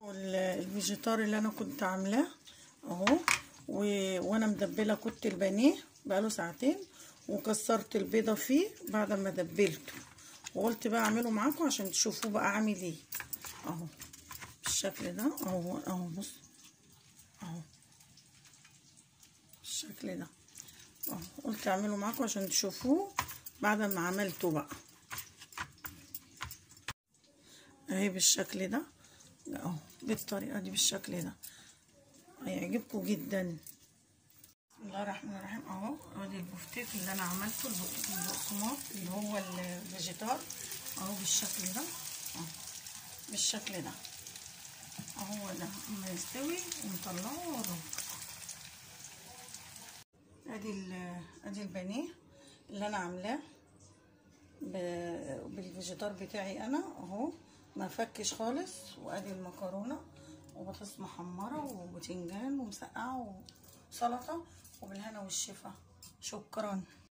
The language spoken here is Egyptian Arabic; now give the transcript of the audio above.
الفيجيتار اللي انا كنت عاملاه اهو وانا مدبله كنت البانيه بقاله ساعتين وكسرت البيضه فيه بعد ما دبلته وقلت بقى اعمله معاكم عشان تشوفوه بقى عامل ايه اهو بالشكل ده اهو اهو بص اهو بالشكل ده اهو قلت اعمله معاكم عشان تشوفوه بعد ما عملته بقى اهي بالشكل ده اهو بالطريقه دي بالشكل ده هيعجبكم جدا بسم الله الرحمن الرحيم اهو ادي البفتيك اللي انا عملته البقسماط اللي هو الفيجيتار اهو بالشكل ده اهو بالشكل ده اهو ده اما يستوي ونطلعه ونربط ادي ادي البانيه اللي انا عاملاه بالفيجيتار بتاعي انا اهو ما فكش خالص وادي المكرونه وبطاطس محمره وبتنجان ومسقعه وسلطه وبالهنا والشفا شكرا